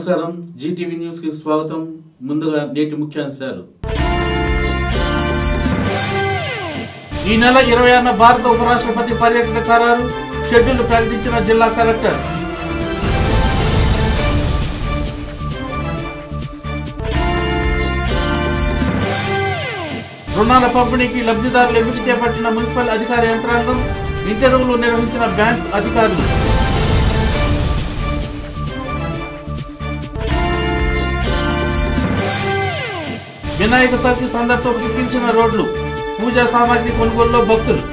నమస్కారం Zee TV news కి స్వాగతం ముందుగా నేటి ముఖ్యాంశాలు ఈ నెల ఇరవై ఆరున భారత ఉపరాష్ట్రపతి పర్యటన ఖరారు షెడ్యూల్ ప్రకటించిన జిల్లా కలెక్టర్ రుణాల పంపిణీకి లబ్ధిదారులు ఎంపిక చేపట్టిన మున్సిపల్ అధికార యంత్రాంగం ఇంటర్వ్యూలు నిర్వహించిన బ్యాంక్ అధికారులు వినాయక చవితి సందర్భంతో కిక్కిరిసిన రోడ్లు పూజా సామాగ్రి కొనుగోలులో భక్తులు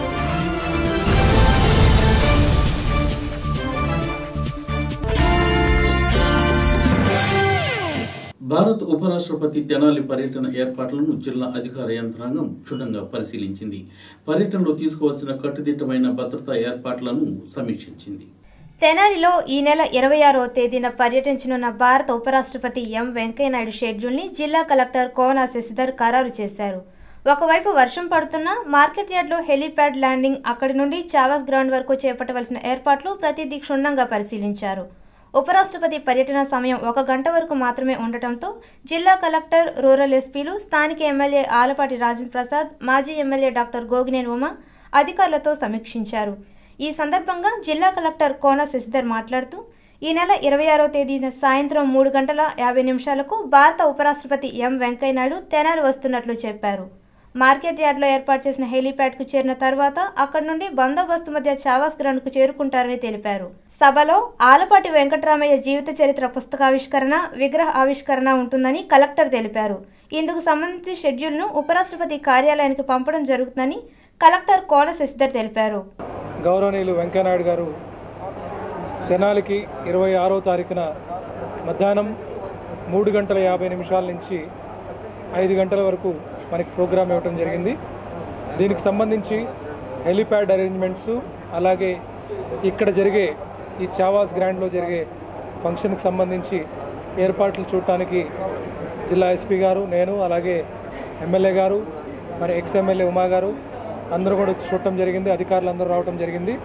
భారత ఉపరాష్ట్రపతి తెనాలి పర్యటన ఏర్పాట్లను జిల్లా అధికార యంత్రాంగం క్షుణ్ణంగా పరిశీలించింది పర్యటనలో తీసుకోవాల్సిన కట్టుదిట్టమైన భద్రతా ఏర్పాట్లను సమీక్షించింది తెనాలిలో ఈ నెల ఇరవై ఆరో తేదీన పర్యటించనున్న భారత ఉపరాష్ట్రపతి ఎం వెంకయ్యనాయుడు షెడ్యూల్ని జిల్లా కలెక్టర్ కోనా శశిధర్ ఖరారు చేశారు ఒకవైపు వర్షం పడుతున్నా మార్కెట్ యార్డ్లో హెలీప్యాడ్ ల్యాండింగ్ అక్కడి నుండి చావాస్ గ్రౌండ్ వరకు చేపట్టవలసిన ఏర్పాట్లు ప్రతిదీ క్షుణ్ణంగా పరిశీలించారు ఉపరాష్ట్రపతి పర్యటన సమయం ఒక గంట వరకు మాత్రమే ఉండటంతో జిల్లా కలెక్టర్ రూరల్ ఎస్పీలు స్థానిక ఎమ్మెల్యే ఆలపాటి రాజేంద్ర ప్రసాద్ మాజీ ఎమ్మెల్యే డాక్టర్ గోగినేని ఉమ అధికారులతో సమీక్షించారు ఈ సందర్భంగా జిల్లా కలెక్టర్ కోన శశిధర్ మాట్లాడుతూ ఈ నెల ఇరవై ఆరో తేదీన సాయంత్రం మూడు గంటల యాభై నిమిషాలకు భారత ఉపరాష్ట్రపతి ఎం వెంకయ్యనాయుడు తెనాలి వస్తున్నట్లు చెప్పారు మార్కెట్ యార్డ్లో ఏర్పాటు చేసిన హెలీప్యాడ్కు చేరిన తర్వాత అక్కడి నుండి బందోబస్తు మధ్య చావాస్ గ్రౌండ్కు చేరుకుంటారని తెలిపారు సభలో ఆలపాటి వెంకటరామయ్య జీవిత చరిత్ర పుస్తకావిష్కరణ విగ్రహ ఆవిష్కరణ ఉంటుందని కలెక్టర్ తెలిపారు ఇందుకు సంబంధించి షెడ్యూల్ను ఉపరాష్ట్రపతి కార్యాలయానికి పంపడం జరుగుతుందని కలెక్టర్ కోన శశిధర్ తెలిపారు గౌరవనీయులు వెంకయ్యనాయుడు గారు తెనాలికి ఇరవై ఆరో తారీఖున మధ్యాహ్నం మూడు గంటల యాభై నిమిషాల నుంచి ఐదు గంటల వరకు మనకి ప్రోగ్రామ్ ఇవ్వటం జరిగింది దీనికి సంబంధించి హెలిప్యాడ్ అరేంజ్మెంట్స్ అలాగే ఇక్కడ జరిగే ఈ చావాస్ గ్రాండ్లో జరిగే ఫంక్షన్కి సంబంధించి ఏర్పాట్లు చూడటానికి జిల్లా ఎస్పీ గారు నేను అలాగే ఎమ్మెల్యే గారు మరి ఎక్స్ ఎమ్మెల్యే ఉమా గారు అందరూ కూడా వచ్చి చూడటం జరిగింది అధికారులు అందరూ రావటం జరిగింది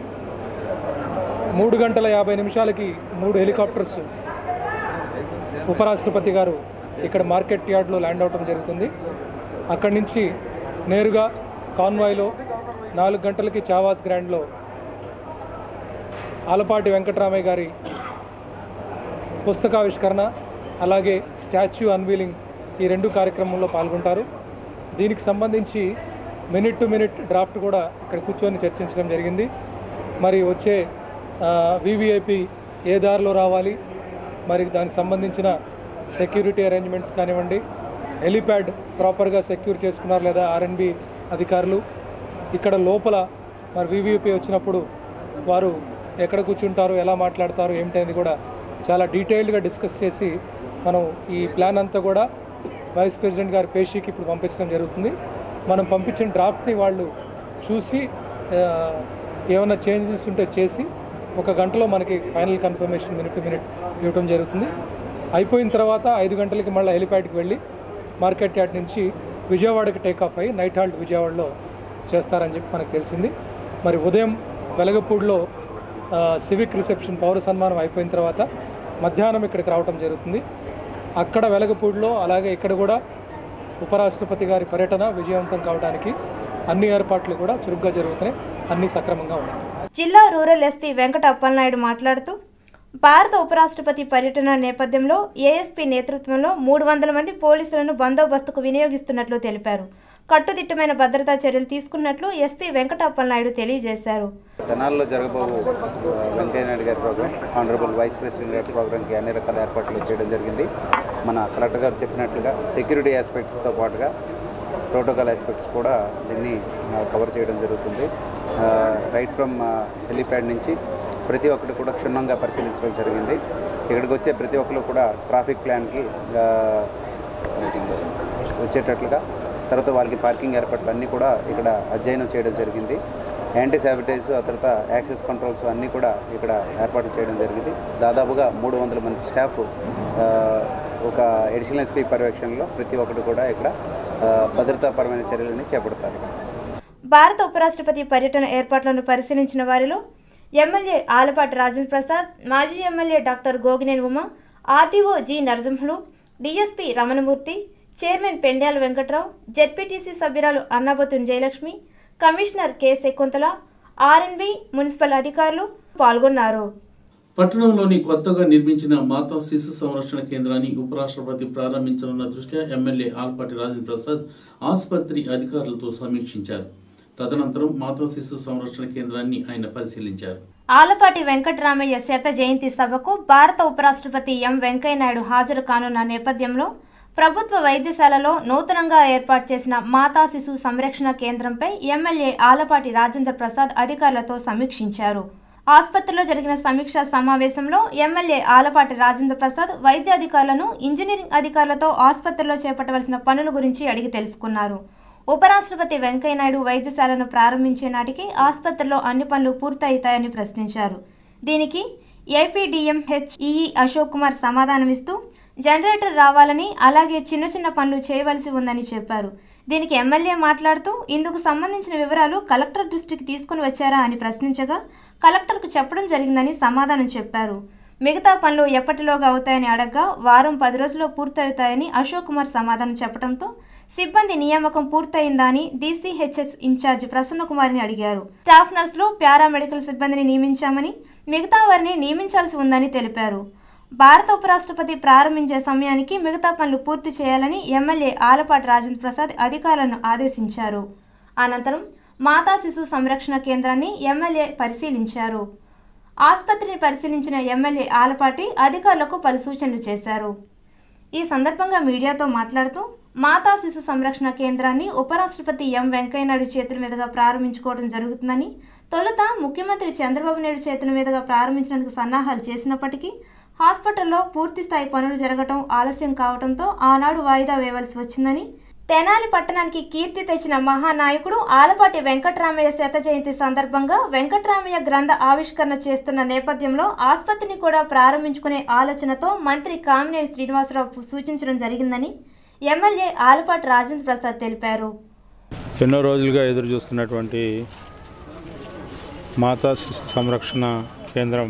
మూడు గంటల యాభై నిమిషాలకి మూడు హెలికాప్టర్స్ ఉపరాష్ట్రపతి గారు ఇక్కడ మార్కెట్ యార్డ్లో ల్యాండ్ అవటం జరుగుతుంది అక్కడి నుంచి నేరుగా కాన్వాయ్లో నాలుగు గంటలకి చావాస్ గ్రాండ్లో ఆలపాటి వెంకటరామయ్య గారి పుస్తకావిష్కరణ అలాగే స్టాచ్యూ అన్వీలింగ్ ఈ రెండు కార్యక్రమంలో పాల్గొంటారు దీనికి సంబంధించి మినిట్ టు మినిట్ డ్రాఫ్ట్ కూడా ఇక్కడ కూర్చొని చర్చించడం జరిగింది మరి వచ్చే వివిఐపి ఏ దారిలో రావాలి మరి దానికి సంబంధించిన సెక్యూరిటీ అరేంజ్మెంట్స్ కానివ్వండి హెలిప్యాడ్ ప్రాపర్గా సెక్యూర్ చేసుకున్నారు లేదా ఆర్ఎన్బి అధికారులు ఇక్కడ లోపల మరి వివిఐపి వచ్చినప్పుడు వారు ఎక్కడ కూర్చుంటారు ఎలా మాట్లాడతారు ఏమిటనేది కూడా చాలా డీటెయిల్డ్గా డిస్కస్ చేసి మనం ఈ ప్లాన్ అంతా కూడా వైస్ ప్రెసిడెంట్ గారి పేషీకి ఇప్పుడు పంపించడం జరుగుతుంది మనం పంపించిన డ్రాఫ్ట్ని వాళ్ళు చూసి ఆ, ఏమైనా చేంజెస్ ఉంటే చేసి ఒక గంటలో మనకి final confirmation minute to minute ఇవ్వడం జరుగుతుంది అయిపోయిన తర్వాత ఐదు గంటలకి మళ్ళీ హెలిప్యాడ్కి వెళ్ళి మార్కెట్ యార్డ్ నుంచి విజయవాడకి టేక్ ఆఫ్ అయ్యి నైట్ హాల్ట్ విజయవాడలో చేస్తారని చెప్పి మనకు తెలిసింది మరి ఉదయం వెలగపూడిలో ఆ, సివిక్ రిసెప్షన్ పౌర సన్మానం అయిపోయిన తర్వాత మధ్యాహ్నం ఇక్కడికి రావటం జరుగుతుంది అక్కడ వెలగపూడిలో అలాగే ఇక్కడ కూడా ఉపరాష్ట్రపతి గారి పర్యటన విజయవంతం కావడానికి అన్ని ఏర్పాట్లు కూడా చురుగ్గా జరుగుతున్నాయి అన్ని సక్రమంగా ఉన్నాయి జిల్లా రూరల్ ఎస్పీ వెంకట అప్పలనాయుడు మాట్లాడుతూ భారత ఉపరాష్ట్రపతి పర్యటన నేపథ్యంలో ఏఎస్పీ నేతృత్వంలో మూడు వందల మంది పోలీసులను బందోబస్తుకు వినియోగిస్తున్నట్లు తెలిపారు కట్టుదిట్టమైన భద్రతా చర్యలు తీసుకున్నట్లు ఎస్పీ వెంకట అప్పలనాయుడు తెలియజేశారు తెనాల్లో జరగబోవు ఆ, వెంకయ్యనాయుడు గారి ప్రోగ్రామ్ ఆనరబుల్ వైస్ ప్రెసిడెంట్ గారి ప్రోగ్రామ్కి అన్ని రకాల ఏర్పాట్లు చేయడం జరిగింది మన కలెక్టర్ గారు చెప్పినట్లుగా సెక్యూరిటీ ఆస్పెక్ట్స్తో పాటుగా ప్రోటోకాల్ ఆస్పెక్ట్స్ కూడా దీన్ని ఆ, కవర్ చేయడం జరుగుతుంది ఆ, రైట్ ఫ్రమ్ ఆ, హెలిప్యాడ్ నుంచి ప్రతి ఒక్కటి కూడా క్షుణ్ణంగా పరిశీలించడం జరిగింది ఇక్కడికి వచ్చే ప్రతి ఒక్కరు కూడా ట్రాఫిక్ ప్లాన్కి ఆ, వచ్చేటట్లుగా తర్వాత వాళ్ళకి పార్కింగ్ ఏర్పాట్లు అన్నీ కూడా ఇక్కడ అధ్యయనం చేయడం జరిగింది యాంటీ శానిటైజ్ ఆ తర్వాత యాక్సెస్ కంట్రోల్స్ అన్నీ కూడా ఇక్కడ ఏర్పాట్లు చేయడం జరిగింది దాదాపుగా మూడు వందల మంది స్టాఫ్ ఆ, ఒక ఎడిషనల్ ఎస్పీ పర్యవేక్షణలో ప్రతి ఒక్కటి కూడా ఇక్కడ ఆ, భద్రతాపరమైన చర్యలని చేపడతారు భారత ఉపరాష్ట్రపతి పర్యటన ఏర్పాట్లను పరిశీలించిన వారిలో ఎమ్మెల్యే ఆలపాటి రాజేంద్ర ప్రసాద్ మాజీ MLA doctor Gogineni Uma RDO G Narasimhulu DSP Ramanamurthy chairman Pendyala Venkatrao ZPTC సభ్యురాలు Annabathun Jayalakshmi commissioner K Shakuntala R&B municipal అధికారులు పాల్గొన్నారు పట్టణంలోని కొత్తగా నిర్మించిన మాతా శిశు సంరక్షణ కేంద్రాన్ని ఉపరాష్ట్రపతి ప్రారంభించనున్న దృష్ట్యా ఎమ్మెల్యే ఆల్పాటి రాజేంద్ర ప్రసాద్ ఆసుపత్రి అధికారులతో సమీక్షించారు తదనంతరం మాతా శిశు సంరక్షణ కేంద్రాన్ని ఆయన పరిశీలించారు ఆలపాటి వెంకటరామయ్య శత జయంతి సభకు భారత ఉపరాష్ట్రపతి ఎం వెంకయ్యనాయుడు హాజరు కానున్న నేపథ్యంలో ప్రభుత్వ వైద్యశాలలో నూతనంగా ఏర్పాటు చేసిన మాతా శిశు సంరక్షణ కేంద్రంపై ఎమ్మెల్యే ఆలపాటి రాజేంద్ర ప్రసాద్ అధికారులతో సమీక్షించారు ఆసుపత్రిలో జరిగిన సమీక్షా సమావేశంలో ఎమ్మెల్యే ఆలపాటి రాజేంద్ర ప్రసాద్ వైద్య అధికారులను ఇంజనీరింగ్ అధికారులతో ఆసుపత్రిలో చేపట్టవలసిన పనుల గురించి అడిగి తెలుసుకున్నారు ఉపరాష్ట్రపతి వెంకయ్యనాయుడు వైద్యశాలను ప్రారంభించే నాటికి ఆసుపత్రిలో అన్ని పనులు పూర్తవుతాయని ప్రశ్నించారు దీనికి ఏపీడీఎం హెచ్ఈఈ అశోక్ కుమార్ సమాధానమిస్తూ జనరేటర్ రావాలని అలాగే చిన్న చిన్న పనులు చేయవలసి ఉందని చెప్పారు దీనికి ఎమ్మెల్యే మాట్లాడుతూ ఇందుకు సంబంధించిన వివరాలు కలెక్టర్ దృష్టికి తీసుకుని వచ్చారా అని ప్రశ్నించగా కలెక్టర్కు చెప్పడం జరిగిందని సమాధానం చెప్పారు మిగతా పనులు ఎప్పటిలోగా అవుతాయని అడగ్గా వారం పది రోజుల్లో పూర్తవుతాయని అశోక్ కుమార్ సమాధానం చెప్పడంతో సిబ్బంది నియామకం పూర్తయిందా అని డీసీహెచ్ఎస్ ఇన్ఛార్జ్ ప్రసన్న కుమార్ని అడిగారు స్టాఫ్ నర్సులు పారామెడికల్ సిబ్బందిని నియమించామని మిగతా వారిని నియమించాల్సి ఉందని తెలిపారు భారత ఉపరాష్ట్రపతి ప్రారంభించే సమయానికి మిగతా పనులు పూర్తి చేయాలని ఎమ్మెల్యే ఆలపాటి రాజేంద్ర ప్రసాద్ అధికారులను ఆదేశించారు అనంతరం మాతా శిశు సంరక్షణ కేంద్రాన్ని ఎమ్మెల్యే పరిశీలించారు ఆసుపత్రిని పరిశీలించిన ఎమ్మెల్యే ఆలపాటి అధికారులకు పలు సూచనలు చేశారు ఈ సందర్భంగా మీడియాతో మాట్లాడుతూ మాతా శిశు సంరక్షణ కేంద్రాన్ని ఉపరాష్ట్రపతి ఎం వెంకయ్యనాయుడు చేతుల మీదుగా ప్రారంభించుకోవడం జరుగుతుందని తొలుత ముఖ్యమంత్రి చంద్రబాబు నాయుడు చేతుల మీదుగా ప్రారంభించడానికి సన్నాహాలు చేసినప్పటికీ హాస్పిటల్లో పూర్తి స్థాయి పనులు జరగటం ఆలస్యం కావడంతో ఆనాడు వాయిదా వేయవలసి వచ్చిందని తెనాలి పట్టణానికి కీర్తి తెచ్చిన మహానాయకుడు ఆలపాటి వెంకటరామయ్య శత జయంతి సందర్భంగా వెంకటరామయ్య గ్రంథ ఆవిష్కరణ చేస్తున్న నేపథ్యంలో ఆసుపత్రిని కూడా ప్రారంభించుకునే ఆలోచనతో మంత్రి కామినేని శ్రీనివాసరావు సూచించడం జరిగిందని ఎమ్మెల్యే ఆలపాటి రాజేంద్ర ప్రసాద్ తెలిపారు ఎన్నో రోజులుగా ఎదురు చూస్తున్నటువంటి మాతా శిశు సంరక్షణ కేంద్రం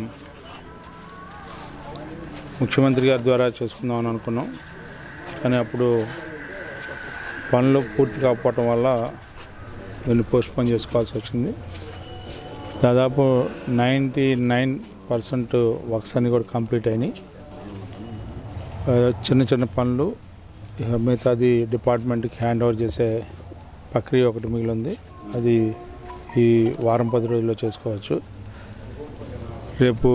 ముఖ్యమంత్రి గారి ద్వారా చేసుకుందామని అనుకున్నాం కానీ అప్పుడు పనులు పూర్తి కాకపోవటం వల్ల దీన్ని పోస్ట్పోన్ చేసుకోవాల్సి వచ్చింది దాదాపు నైంటీ నైన్ పర్సెంట్ వర్క్స్ అన్నీ కూడా కంప్లీట్ అయినాయి ఆ, చిన్న చిన్న పనులు ఇక మిగతాది డిపార్ట్మెంట్కి హ్యాండ్ ఓవర్ చేసే ప్రక్రియ ఒకటి మిగిలింది అది ఈ వారం పది రోజుల్లో చేసుకోవచ్చు రేపు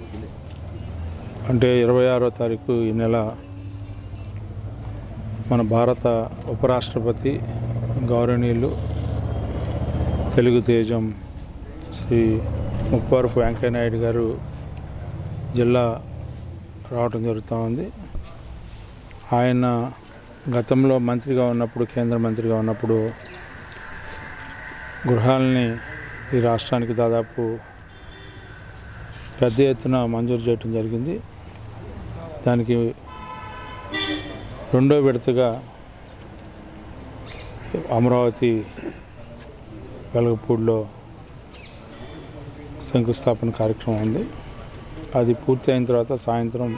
అంటే ఇరవై ఆరో తారీఖు ఈ నెల మన భారత ఉపరాష్ట్రపతి గౌరవనీయులు తెలుగు తేజం శ్రీ ముప్పవరపు వెంకయ్యనాయుడు గారు జిల్లా రావటం జరుగుతూ ఉంది ఆయన గతంలో మంత్రిగా ఉన్నప్పుడు కేంద్ర మంత్రిగా ఉన్నప్పుడు గృహాలని ఈ రాష్ట్రానికి దాదాపు పెద్ద ఎత్తున మంజూరు చేయటం జరిగింది దానికి రెండో విడతగా అమరావతి వెలగపూడిలో శంకుస్థాపన కార్యక్రమం ఉంది అది పూర్తి అయిన తర్వాత సాయంత్రం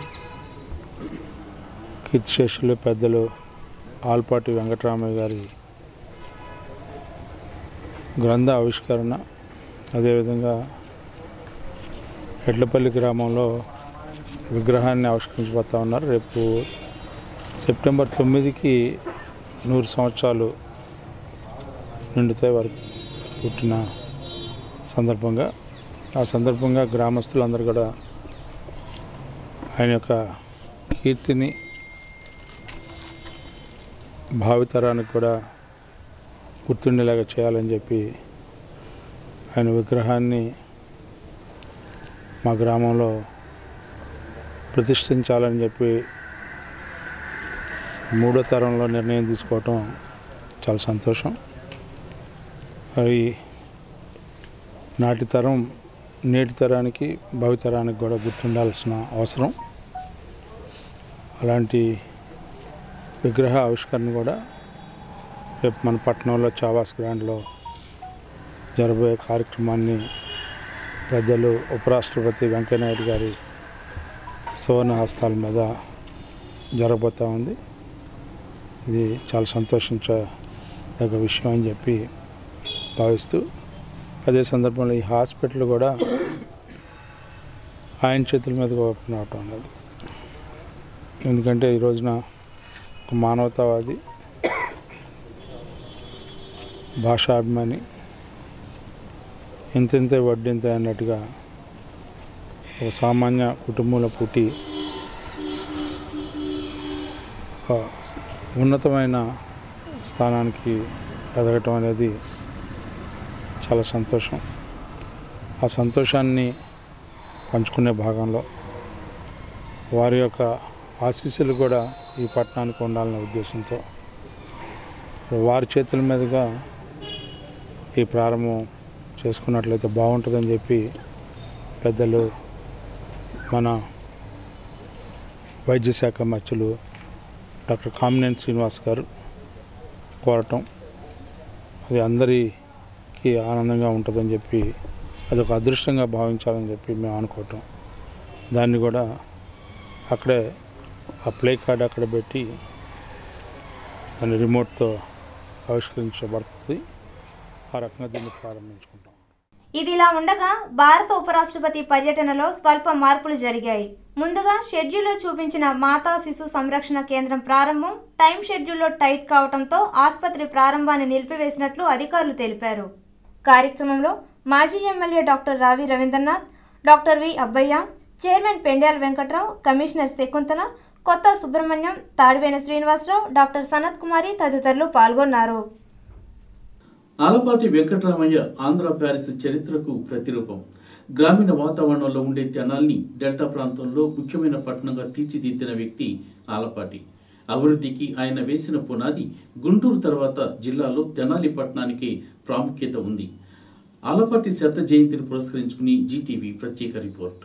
కీర్తిశేషులు పెద్దలు ఆల్పాటి వెంకటరామయ్య గారి గ్రంథ ఆవిష్కరణ అదేవిధంగా ఎడ్లపల్లి గ్రామంలో విగ్రహాన్ని ఆవిష్కరించబోతా ఉన్నారు రేపు సెప్టెంబర్ తొమ్మిదికి నూరు సంవత్సరాలు నిండుతాయి వారికి పుట్టిన సందర్భంగా ఆ సందర్భంగా గ్రామస్తులందరూ కూడా ఆయన యొక్క కీర్తిని భావితరానికి కూడా గుర్తుండేలాగా చేయాలని చెప్పి ఆయన విగ్రహాన్ని మా గ్రామంలో ప్రతిష్ఠించాలని చెప్పి మూడో తరంలో నిర్ణయం తీసుకోవటం చాలా సంతోషం మరి నాటి తరం నేటి తరానికి భవితరానికి కూడా గుర్తుండాల్సిన అవసరం అలాంటి విగ్రహ ఆవిష్కరణ కూడా రేపు మన పట్టణంలో చావాస్ గ్రాండ్లో జరబోయే కార్యక్రమాన్ని పెద్దలు ఉపరాష్ట్రపతి వెంకయ్యనాయుడు గారి సువర్ణ హస్తాల మీద జరగబోతూ ఉంది ఇది చాలా సంతోషించదగ్గ విషయం అని చెప్పి భావిస్తూ అదే సందర్భంలో ఈ హాస్పిటల్ కూడా ఆయన చేతుల మీదుగా ఓపెన్ అవటం అనేది ఎందుకంటే ఈ రోజున ఒక మానవతావాది భాషాభిమాని ఇంతింతే వడ్డింతే అన్నట్టుగా ఒక సామాన్య కుటుంబంలో పుట్టి ఒక ఉన్నతమైన స్థానానికి ఎదగటం అనేది చాలా సంతోషం ఆ సంతోషాన్ని పంచుకునే భాగంలో వారి యొక్క ఆశీస్సులు కూడా ఈ పట్టణానికి ఉండాలనే ఉద్దేశంతో వారి చేతుల మీదుగా ఈ ప్రారంభం చేసుకున్నట్లయితే బాగుంటుందని చెప్పి పెద్దలు మన వైద్య శాఖ మధ్యులు డాక్టర్ కామినేని శ్రీనివాస్ గారు కోరటం అది అందరికీ ఆనందంగా ఉంటుందని చెప్పి అది ఒక అదృష్టంగా భావించాలని చెప్పి మేము అనుకోవటం దాన్ని కూడా అక్కడే ఆ ప్లే కార్డ్ అక్కడ పెట్టి దాన్ని రిమోట్తో ఆవిష్కరించబడుతుంది ఆ రకంగా దీన్ని ప్రారంభించుకుంటాం ఇదిలా ఉండగా భారత ఉపరాష్ట్రపతి పర్యటనలో స్వల్ప మార్పులు జరిగాయి ముందుగా షెడ్యూల్లో చూపించిన మాతా శిశు సంరక్షణ కేంద్రం ప్రారంభం టైం షెడ్యూల్లో టైట్ కావడంతో ఆసుపత్రి ప్రారంభాన్ని నిలిపివేసినట్లు అధికారులు తెలిపారు కార్యక్రమంలో మాజీ MLA doctor Ravi Ravindranath doctor V Abbaiah chairman Pendyala Venkatrao commissioner Shakuntala Kotha Subrahmanyam Tadivena Srinivasarao doctor Sanath Kumari తదితరులు పాల్గొన్నారు ఆలపాటి వెంకటరామయ్య ఆంధ్ర ప్యారిస్ చరిత్రకు ప్రతిరూపం గ్రామీణ వాతావరణంలో ఉండే తెనాల్ని డెల్టా ప్రాంతంలో ముఖ్యమైన పట్టణంగా తీర్చిదిద్దిన వ్యక్తి ఆలపాటి అభివృద్ధికి ఆయన వేసిన పునాది గుంటూరు తర్వాత జిల్లాలో తెనాలి పట్టణానికి ప్రాముఖ్యత ఉంది ఆలపాటి శత జయంతిని పురస్కరించుకుని జీటీవీ ప్రత్యేక రిపోర్ట్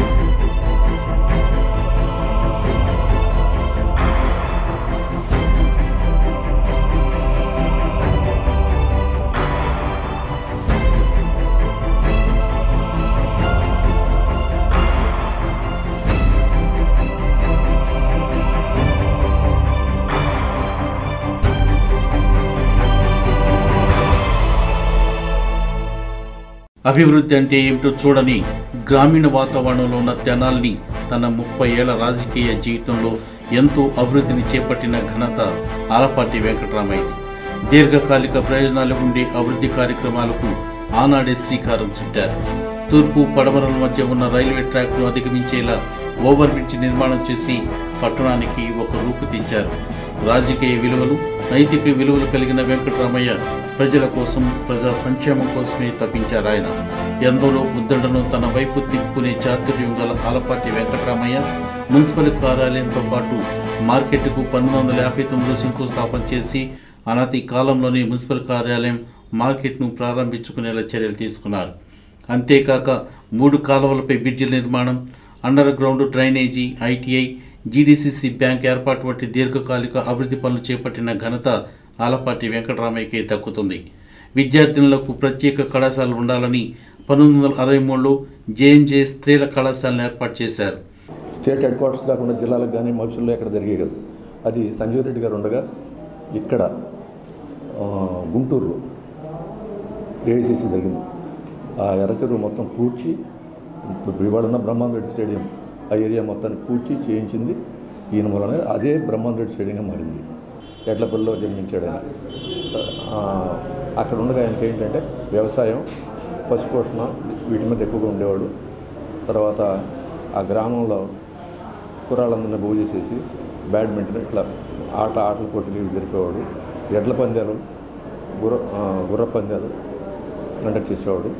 అభివృద్ధి అంటే ఏమిటో చూడని గ్రామీణ వాతావరణంలో ఉన్న తెనాల్ని తన ముప్పై ఏళ్ల రాజకీయ జీవితంలో ఎంతో అభివృద్ధిని చేపట్టిన ఘనత ఆలపాటి వెంకటరామయ్యది దీర్ఘకాలిక ప్రయోజనాలు ఉండే అభివృద్ధి కార్యక్రమాలకు ఆనాడే శ్రీకారం చుట్టారు తూర్పు పడమరల మధ్య ఉన్న రైల్వే ట్రాక్ను అధిగమించేలా ఓవర్ బ్రిడ్జ్ నిర్మాణం చేసి పట్టణానికి ఒక రూపుదిద్దారు రాజకీయ విలువలు నైతిక విలువలు కలిగిన వెంకటరామయ్య ప్రజల కోసం ప్రజా సంక్షేమం కోసమే తప్పించారు ఆయన ఎందరో ముద్దడను తన వైపు తిప్పుకునే చాతుర్యం గల ఆలపాటి వెంకటరామయ్య మున్సిపల్ కార్యాలయంతో పాటు మార్కెట్కు పంతొమ్మిది వందల యాభై తొమ్మిదిలో శంకుస్థాపన చేసి అనతి కాలంలోనే మున్సిపల్ కార్యాలయం మార్కెట్ను ప్రారంభించుకునేలా చర్యలు తీసుకున్నారు అంతేకాక మూడు కాలువలపై బ్రిడ్జిల నిర్మాణం underground drainage ITI GDCC bank ఏర్పాటు వంటి దీర్ఘకాలిక అభివృద్ధి పనులు చేపట్టిన ఘనత ఆలపాటి వెంకటరామయ్యకే దక్కుతుంది విద్యార్థినులకు ప్రత్యేక కళాశాలలు ఉండాలని పంతొమ్మిది వందల అరవై మూడులో జేఎంజే స్త్రీల కళాశాలను ఏర్పాటు చేశారు స్టేట్ హెడ్ క్వార్టర్స్ కాకుండా జిల్లాలకు కానీ మనుషుల్లో ఎక్కడ జరిగేది కాదు అది సంజీవ్ రెడ్డి గారు ఉండగా ఇక్కడ ఆ, గుంటూరులో ఏఐసిసి జరిగింది ఆ ఎర్రచెరువు మొత్తం పూడ్చి ఇప్పుడు ఇవాళ ఉన్న బ్రహ్మాందరెడ్డి స్టేడియం ఆ ఏరియా మొత్తాన్ని పూడ్చి చేయించింది ఈయన మూలనే అదే బ్రహ్మాందరెడ్డి స్టేడియంగా మారింది ఎడ్లపల్లిలో జన్మించాడు ఆయన ఆ, అక్కడ ఉండగా ఆయనకి ఏంటంటే వ్యవసాయం పశుపోషణ వీటి మీద ఎక్కువగా ఉండేవాడు తర్వాత ఆ గ్రామంలో కుర్రాళ్ళందరినీ బాగు చేసేసి బ్యాడ్మింటన్ ఇట్లా ఆట ఆటల పోటీలు ఇవి జరిపేవాడు ఎడ్ల పందాలు గుర్ర ఆ, గుర్ర పందాలు కండక్ట్ చేసేవాడు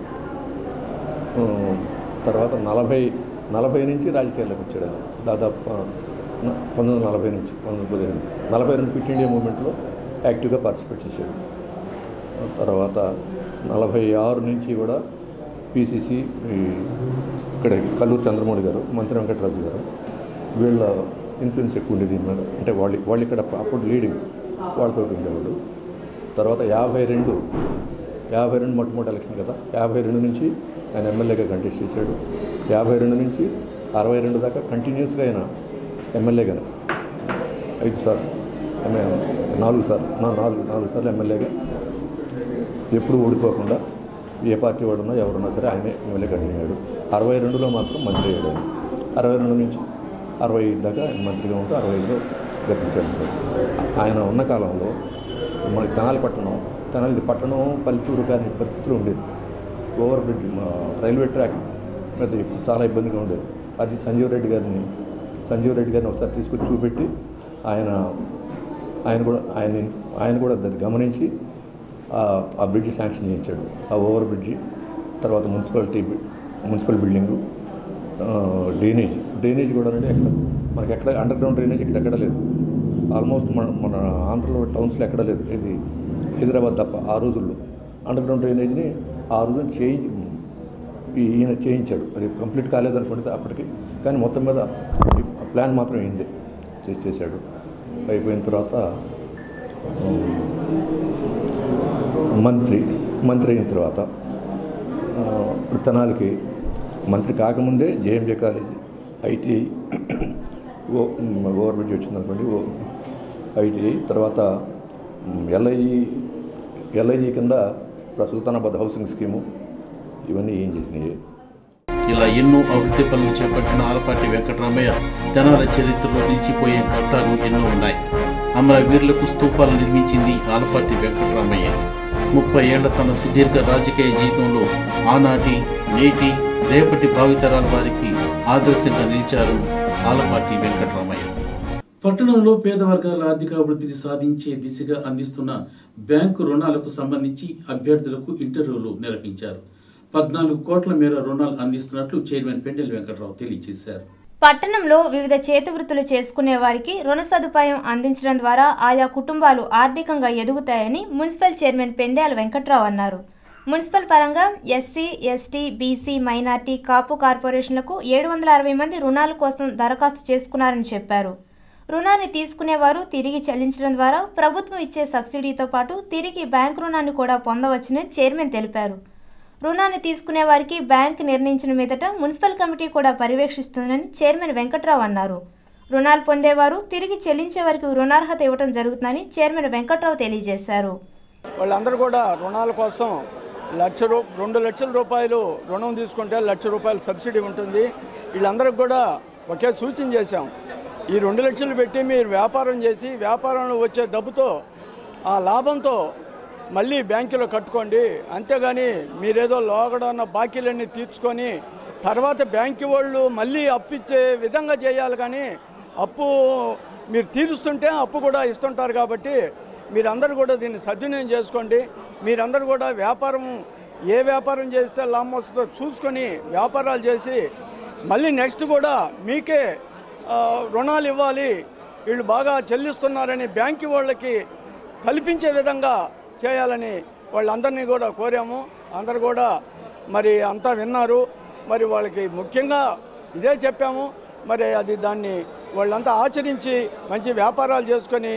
ఆ, తర్వాత నలభై నలభై నుంచి రాజకీయాల్లోకి వచ్చాడు ఆయన దాదాపు ఆ, న- పంతొమ్మిది వందల నలభై నుంచి పంతొమ్మిది వందల పదిహేను నలభై రెండు క్విట్ ఇండియా మూమెంట్లో యాక్టివ్గా పార్టిసిపేట్ చేశాడు తర్వాత నలభై ఆరు నుంచి కూడా పిసిసి ఇక్కడ కల్లూరు చంద్రమౌళి గారు మంత్రి వెంకటరాజు గారు వీళ్ళ ఇన్ఫ్లుయెన్స్ ఎక్కువ ఉండేది దీని మీద అంటే వాళ్ళు వాళ్ళు ఇక్కడ అప్పుడు లీడింగ్ వాళ్ళతో ఉండేవాడు తర్వాత యాభై రెండు యాభై రెండు మొట్టమొదటి ఎలక్షన్ కదా యాభై రెండు నుంచి ఆయన ఎమ్మెల్యేగా కంటెస్ట్ చేశాడు యాభై రెండు నుంచి అరవై రెండు దాకా కంటిన్యూస్గా ఆయన ఎమ్మెల్యేగా ఐదు సార్లు ఎమ్మె- నాలుగు సార్లు నా- నాలుగు నాలుగు సార్లు ఎమ్మెల్యేగా ఎప్పుడు ఓడిపోకుండా ఏ పార్టీ వాడున్నా ఎవరున్నా సరే ఆయనే ఎమ్మెల్యే కంటిన్యూ అయ్యాడు అరవై రెండులో మాత్రం మంత్రి అయ్యాడు ఆయన. అరవై రెండు నుంచి అరవై ఐదు దాకా ఆయన మంత్రిగా ఉంటూ అరవై ఐదులో గర్తించాడు ఆయన ఉన్న కాలంలో మనకి తెనాలి పట్టణం తెనాలి ఇది పట్టణం పల్లెటూరు కానీ పరిస్థితులు ఉండేది ఓవర్ బ్రిడ్జ్ మా రైల్వే ట్రాక్ మీద చాలా ఇబ్బందిగా ఉండేది అది సంజీవ్ రెడ్డి గారిని సంజీవ్ రెడ్డి గారిని ఒకసారి తీసుకొచ్చి చూపెట్టి ఆయన ఆయన కూడా ఆయన ఆయన కూడా దాన్ని గమనించి ఆ- ఆ బ్రిడ్జ్ శాంక్షన్ చేయించాడు ఆ ఓవర్ బ్రిడ్జి తర్వాత మున్సిపాలిటీ బి- మున్సిపల్ బిల్డింగు ఆ, డ్రైనేజ్ డ్రైనేజ్ కూడా అంటే ఎక్కడ మనకి ఎక్కడ అండర్ గ్రౌండ్ డ్రైనేజ్ ఇక్కడ ఎక్కడ లేదు ఆల్మోస్ట్ మన మన ఆంధ్రలో టౌన్స్లో ఎక్కడ లేదు ఇది హైదరాబాద్ తప్ప ఆ రోజుల్లో అండర్ గ్రౌండ్ డ్రైనేజ్ని ఆ రోజున చేంజ్ ఈ- ఈయన చేయించాడు అది కంప్లీట్ కాలేదనుకుంటే అప్పటికి కానీ మొత్తం మీద ఈ ప్లాన్ మాత్రం అయింది చేసి చేశాడు అయిపోయిన తర్వాత ఉమ్, మంత్రి మంత్రి అయిన తర్వాత ఆ, ఇప్పుడు తెనాలికి మంత్రి కాకముందే జేఎంజే కాలేజీ ఐటీఐ ఓ ఓవర్ బ్రిడ్జ్ వచ్చిందనుకోండి ఓ ఐటీఐ తర్వాత ఎల్ఐజి ఎల్ఐజి కింద సుల్తానాబాద్ హౌసింగ్ స్కీము ఇవన్నీ ఏం చేసినాయి ఇలా ఎన్నో అభివృద్ధి పనులు చేపట్టిన ఆలపాటి వెంకటరామయ్య తెనాల చరిత్రలో నిలిచిపోయే ఘట్టాలు ఎన్నో ఉన్నాయి అమరవీరులకు స్తూపాలు నిర్మించింది ఆలపాటి వెంకటరామయ్య ముప్పై ఏళ్ల తన సుదీర్ఘ రాజకీయ జీవితంలో ఆనాటి నేటి రేపటి భావితరాల వారికి ఆదర్శంగా నిలిచారు ఆలపాటి వెంకటరామయ్య పట్టణంలో పేద వర్గాల ఆర్థిక అభివృద్ధిని సాధించే దిశగా అందిస్తున్న బ్యాంకు రుణాలకు సంబంధించి అభ్యర్థులకు ఇంటర్వ్యూలు నిర్వహించారు పద్నాలుగు కోట్ల మేర రుణాలు అందిస్తున్నట్లు చైర్మన్ పెండెల వెంకట్రావు తెలియజేశారు పట్టణంలో వివిధ చేతి వృత్తులు చేసుకునే వారికి రుణ సదుపాయం అందించడం ద్వారా ఆయా కుటుంబాలు ఆర్థికంగా ఎదుగుతాయని మున్సిపల్ చైర్మన్ పెండ్యాల వెంకట్రావు అన్నారు మున్సిపల్ పరంగా SC ST BC minority Kapu కార్పొరేషన్లకు ఏడు వందల అరవై మంది రుణాల కోసం దరఖాస్తు చేసుకున్నారని చెప్పారు రుణాన్ని తీసుకునేవారు తిరిగి చెల్లించడం ద్వారా ప్రభుత్వం ఇచ్చే సబ్సిడీతో పాటు తిరిగి బ్యాంక్ రుణాన్ని కూడా పొందవచ్చని చైర్మన్ తెలిపారు రుణాన్ని తీసుకునే వారికి బ్యాంక్ నిర్ణయించిన మీదట మున్సిపల్ కమిటీ కూడా పర్యవేక్షిస్తుందని చైర్మన్ వెంకట్రావు అన్నారు రుణాలు పొందేవారు తిరిగి చెల్లించే వారికి రుణార్హత ఇవ్వడం జరుగుతుందని చైర్మన్ వెంకట్రావు తెలియజేశారు వాళ్ళందరూ కూడా రుణాల కోసం లక్ష రూ రెండు లక్షల రూపాయలు రుణం తీసుకుంటే లక్ష రూపాయలు సబ్సిడీ ఉంటుంది వీళ్ళందరికి కూడా ఒకే సూచన చేశాం ఈ రెండు లక్షలు పెట్టి మీరు వ్యాపారం చేసి వ్యాపారంలో వచ్చే డబ్బుతో ఆ లాభంతో మళ్ళీ బ్యాంకులో కట్టుకోండి అంతేగాని మీరేదో లోగడ ఉన్న బాకీలన్నీ తీర్చుకొని తర్వాత బ్యాంకు వాళ్ళు మళ్ళీ అప్పు ఇచ్చే విధంగా చేయాలి కానీ అప్పు మీరు తీరుస్తుంటే అప్పు కూడా ఇస్తుంటారు కాబట్టి మీరందరూ కూడా దీన్ని సద్వినియోగం చేసుకోండి మీరందరూ కూడా వ్యాపారం ఏ వ్యాపారం చేస్తే లాభం వస్తుందో చూసుకొని వ్యాపారాలు చేసి మళ్ళీ నెక్స్ట్ కూడా మీకే ఆ, రుణాలు ఇవ్వాలి వీళ్ళు బాగా చెల్లిస్తున్నారని బ్యాంకు వాళ్ళకి కల్పించే విధంగా చేయాలని వాళ్ళందరినీ కూడా కోరాము అందరు కూడా మరి అంతా విన్నారు మరి వాళ్ళకి ముఖ్యంగా ఇదే చెప్పాము మరి అది దాన్ని వాళ్ళంతా ఆచరించి మంచి వ్యాపారాలు చేసుకొని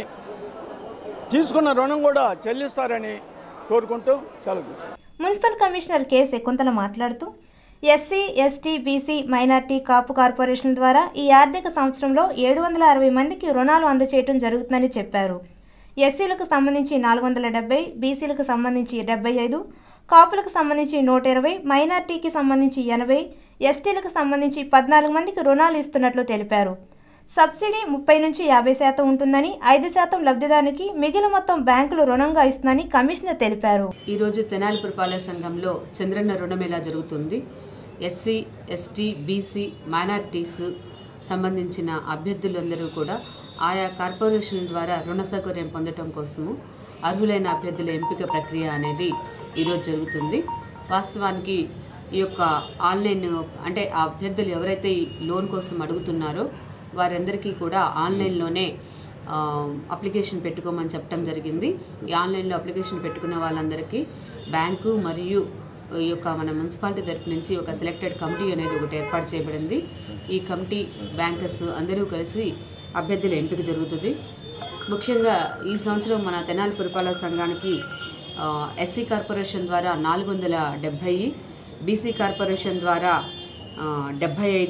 తీసుకున్న రుణం కూడా చెల్లిస్తారని కోరుకుంటూ సెలవు తీసుకుంటాం మున్సిపల్ కమిషనర్ కె శకుంతల మాట్లాడుతూ SC ST BC minority Kapu corporation ద్వారా ఈ ఆర్థిక సంవత్సరంలో ఏడు వందల అరవై మందికి రుణాలు అందచేయటం జరుగుతుందని చెప్పారు ఎస్సీలకు సంబంధించి నాలుగు వందల డెబ్బై బీసీలకు సంబంధించి డెబ్బై ఐదు కాపులకు సంబంధించి నూట ఇరవై మైనార్టీకి సంబంధించి ఎనభై ఎస్టీలకు సంబంధించి పద్నాలుగు మందికి రుణాలు ఇస్తున్నట్లు తెలిపారు సబ్సిడీ ముప్పై నుంచి యాభై శాతం ఉంటుందని ఐదు శాతం లబ్ధిదారునికి మిగిలిన మొత్తం బ్యాంకులు రుణంగా ఇస్తుందని కమిషనర్ తెలిపారు ఈరోజు తెనాలి పురపాలక సంఘంలో చంద్రన్న రుణమేళా జరుగుతుంది ఎస్సీ ఎస్టీ బీసీ మైనారిటీస్ సంబంధించిన అభ్యర్థులందరూ కూడా ఆయా కార్పొరేషన్ల ద్వారా రుణ సౌకర్యం పొందడం కోసము అర్హులైన అభ్యర్థుల ఎంపిక ప్రక్రియ అనేది ఈరోజు జరుగుతుంది వాస్తవానికి ఈ యొక్క ఆన్లైన్ అంటే ఆ అభ్యర్థులు ఎవరైతే ఈ లోన్ కోసం అడుగుతున్నారో వారందరికీ కూడా ఆన్లైన్లోనే ఆ, అప్లికేషన్ పెట్టుకోమని చెప్పడం జరిగింది ఈ ఆన్లైన్లో అప్లికేషన్ పెట్టుకున్న వాళ్ళందరికీ బ్యాంకు మరియు ఈ యొక్క మన మున్సిపాలిటీ తరపు నుంచి ఒక సెలెక్టెడ్ కమిటీ అనేది ఒకటి ఏర్పాటు చేయబడింది ఈ కమిటీ బ్యాంకర్స్ అందరూ కలిసి అభ్యర్థుల ఎంపిక జరుగుతుంది ముఖ్యంగా ఈ సంవత్సరం మన తెనాలి పురపాలక సంఘానికి ఆ, ఎస్సీ కార్పొరేషన్ ద్వారా నాలుగు వందల డెబ్భై బీసీ కార్పొరేషన్ ద్వారా ఆ, డెబ్భై ఐదు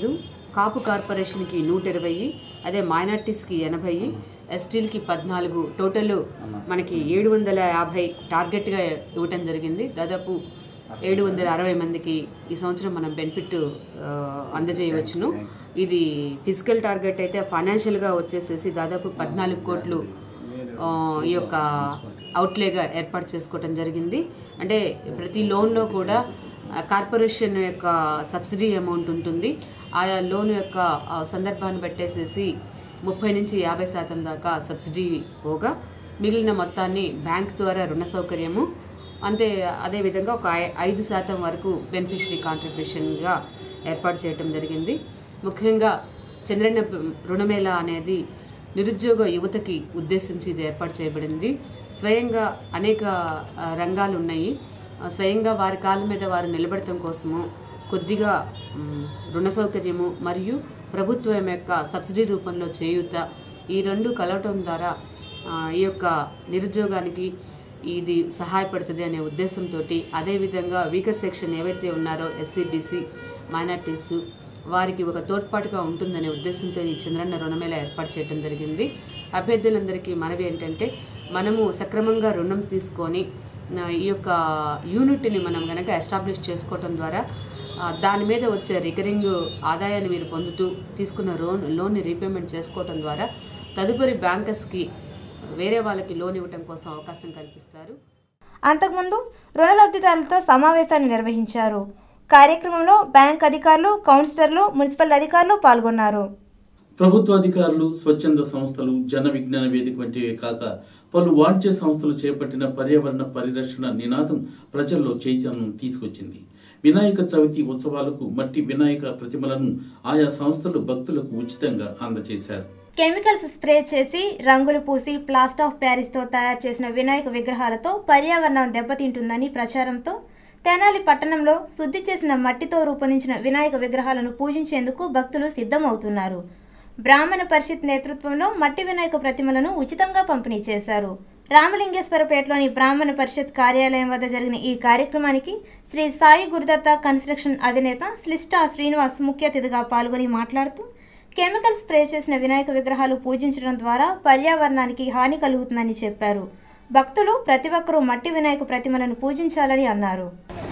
కాపు కార్పొరేషన్కి నూట ఇరవై అదే మైనార్టీస్కి ఎనభై ఎస్టీలకి పద్నాలుగు టోటల్ మనకి ఏడు వందల యాభై టార్గెట్గా ఇవ్వటం జరిగింది దాదాపు ఏడు వందల అరవై మందికి ఈ సంవత్సరం మనం బెనిఫిట్ ఆ, అందజేయవచ్చును ఇది ఫిజికల్ టార్గెట్ అయితే ఫైనాన్షియల్గా వచ్చేసేసి దాదాపు పద్నాలుగు కోట్లు ఆ, ఈ యొక్క అవుట్లేగా ఏర్పాటు చేసుకోవటం జరిగింది అంటే ప్రతి లోన్లో కూడా ఆ, కార్పొరేషన్ యొక్క సబ్సిడీ అమౌంట్ ఉంటుంది ఆయా లోన్ యొక్క ఆ, సందర్భాన్ని బట్టేసేసి ముప్పై నుంచి యాభై శాతం దాకా సబ్సిడీ పోగా మిగిలిన మొత్తాన్ని బ్యాంక్ ద్వారా రుణ సౌకర్యము అంతే అదేవిధంగా ఒక ఐ- ఐదు శాతం వరకు బెనిఫిషరీ కాంట్రిబ్యూషన్గా ఏర్పాటు చేయటం జరిగింది ముఖ్యంగా చంద్రన్న రుణమేళ అనేది నిరుద్యోగ యువతకి ఉద్దేశించి ఇది ఏర్పాటు చేయబడింది స్వయంగా అనేక ఆ, రంగాలు ఉన్నాయి ఆ, స్వయంగా వారి కాళ్ళ మీద వారు నిలబడటం కోసము కొద్దిగా మ్, రుణ సౌకర్యము మరియు ప్రభుత్వం యొక్క సబ్సిడీ రూపంలో చేయూత ఈ రెండు కలవటం ద్వారా ఆ, ఈ యొక్క నిరుద్యోగానికి ఇది సహాయపడుతుంది అనే ఉద్దేశంతో అదేవిధంగా వీకర్ సెక్షన్ ఏవైతే ఉన్నారో ఎస్సీ బీసీ మైనార్టీస్ వారికి ఒక తోడ్పాటుగా ఉంటుందనే ఉద్దేశంతో ఈ చంద్రన్న రుణమేళ ఏర్పాటు చేయడం జరిగింది అభ్యర్థులందరికీ మనవి ఏంటంటే మనము సక్రమంగా రుణం తీసుకొని ఆ, ఈ యొక్క యూనిట్ని మనం కనుక ఎస్టాబ్లిష్ చేసుకోవటం ద్వారా ఆ, దాని మీద వచ్చే రికరింగ్ ఆదాయాన్ని మీరు పొందుతూ తీసుకున్న లోన్ లోన్ని రీపేమెంట్ చేసుకోవటం ద్వారా తదుపరి బ్యాంకర్స్కి వేరే వాళ్ళకి లోన్ ఇవ్వటం కోసం అవకాశం కల్పిస్తారు అంతకుముందు రుణ లబ్ధిదారులతో సమావేశాన్ని నిర్వహించారు కార్యక్రమంలో బ్యాంక్ అధికారులు కౌన్సిలర్లు మున్సిపల్ అధికారులు పాల్గొన్నారు ప్రభుత్వ అధికారులు స్వచ్ఛంద సంస్థలు జన విజ్ఞాన వేదిక వంటివే కాక పలు వాణిజ్య సంస్థలు చేపట్టిన పర్యావరణ పరిరక్షణ నినాదం ప్రజల్లో చైతన్యం తీసుకొచ్చింది వినాయక చవితి ఉత్సవాలకు మట్టి వినాయక ప్రతిమలను ఆయా సంస్థలు భక్తులకు ఉచితంగా అందజేశారు కెమికల్స్ స్ప్రే చేసి రంగులు పూసి ప్లాస్టర్ ఆఫ్ ప్యారిస్తో తయారు చేసిన వినాయక విగ్రహాలతో పర్యావరణం దెబ్బతింటుందని ప్రచారంతో తెనాలి పట్టణంలో శుద్ధి చేసిన మట్టితో రూపొందించిన వినాయక విగ్రహాలను పూజించేందుకు భక్తులు సిద్ధమవుతున్నారు బ్రాహ్మణ పరిషత్ నేతృత్వంలో మట్టి వినాయక ప్రతిమలను ఉచితంగా పంపిణీ చేశారు రామలింగేశ్వరపేటలోని బ్రాహ్మణ పరిషత్ కార్యాలయం వద్ద జరిగిన ఈ కార్యక్రమానికి శ్రీ సాయి గురుదత్త కన్స్ట్రక్షన్ అధినేత స్లిస్టా శ్రీనివాస్ ముఖ్య అతిథిగా పాల్గొని మాట్లాడుతూ కెమికల్ స్ప్రే చేసిన వినాయక విగ్రహాలు పూజించడం ద్వారా పర్యావరణానికి హాని కలుగుతుందని చెప్పారు భక్తులు ప్రతి ఒక్కరూ మట్టి వినాయక ప్రతిమలను పూజించాలని అన్నారు